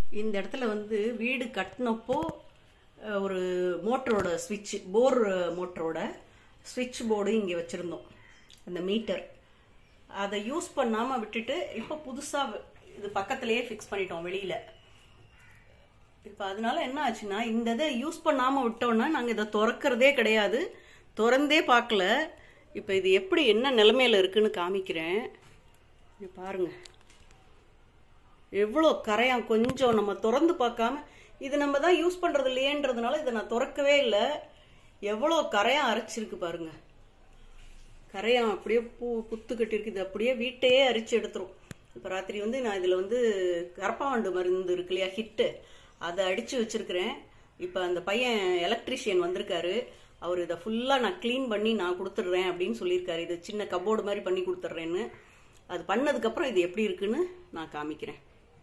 இந்த இடத்துல வந்து வீடு கட்டினப்போ அஹ், ஒரு மோட்டரோட ஸ்விட்ச் போர் மோட்டரோட ஸ்விட்ச் போர்டு இங்கே வச்சுருந்தோம் அந்த மீட்டர் அதை யூஸ் பண்ணாமல் விட்டுட்டு இப்போ புதுசாக இது பக்கத்துலேயே ஃபிக்ஸ் பண்ணிட்டோம் வெளியில் இப்போ அதனால என்ன ஆச்சுன்னா இந்த இதை யூஸ் பண்ணாமல் விட்டோம்னா நாங்கள் இதை திறக்கிறதே கிடையாது திறந்தே பார்க்கல இப்போ இது எப்படி என்ன நிலமையில இருக்குன்னு காமிக்கிறேன் இங்க பாருங்க எவ்வளோ கரையான் கொஞ்சம் நம்ம திறந்து பார்க்காம இது நம்ம தான் யூஸ் பண்ணுறது இல்லையேன்றதுனால இதை நான் திறக்கவே இல்லை எவ்வளோ கரையான் அரைச்சிருக்கு பாருங்க கரையான் அப்படியே பூ புத்து கட்டிருக்கு இது அப்படியே வீட்டையே அரிச்சு எடுத்துரும் இப்போ ராத்திரி வந்து நான் இதில் வந்து கரப்பாண்டு மருந்து இருக்கு இல்லையா ஹிட்டு அதை அடித்து வச்சிருக்கிறேன் இப்போ அந்த பையன் எலக்ட்ரிஷியன் வந்திருக்காரு அவர் இதை ஃபுல்லாக நான் க்ளீன் பண்ணி நான் கொடுத்துட்றேன் அப்படின்னு சொல்லியிருக்காரு இது சின்ன கபோர்டு மாதிரி பண்ணி கொடுத்துட்றேன்னு அது பண்ணதுக்கப்புறம் இது எப்படி இருக்குன்னு நான் காமிக்கிறேன்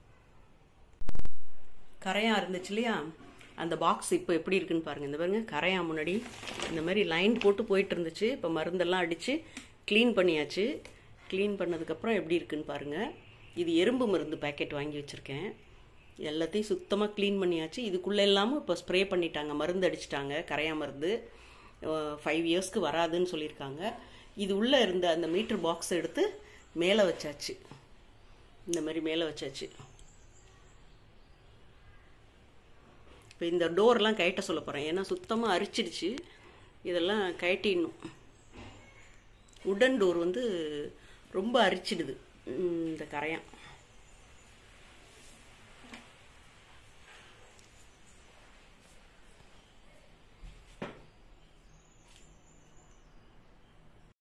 கரையான் இருந்துச்சு இல்லையா அந்த பாக்ஸ் இப்போ எப்படி இருக்குன்னு பாருங்க இந்த பாருங்க கரையான் முன்னாடி இந்த மாதிரி லைன் போட்டு போயிட்டு இருந்துச்சு இப்போ மருந்தெல்லாம் அடித்து க்ளீன் பண்ணியாச்சு க்ளீன் பண்ணதுக்கப்புறம் எப்படி இருக்குன்னு பாருங்க இது எறும்பு மருந்து பேக்கெட் வாங்கி வச்சுருக்கேன் எல்லாத்தையும் சுத்தமாக க்ளீன் பண்ணியாச்சு இதுக்குள்ளே எல்லாமும் இப்போ ஸ்ப்ரே பண்ணிட்டாங்க மருந்து அடிச்சிட்டாங்க கரையான் மருந்து ஃபைவ் இயர்ஸ்க்கு வராதுன்னு சொல்லியிருக்காங்க இது உள்ளே இருந்த அந்த மீட்டர் பாக்ஸ் எடுத்து மேலே வச்சாச்சு இந்த மாதிரி மேலே வச்சாச்சு இப்போ இந்த டோர்லாம் கயட்ட சொல்ல போகிறேன் ஏன்னா சுத்தமாக அரிச்சிடுச்சு இதெல்லாம் கயட்டிடணும் உடன் டோர் வந்து ரொம்ப அரிச்சிடுது உம், இந்த கரையான்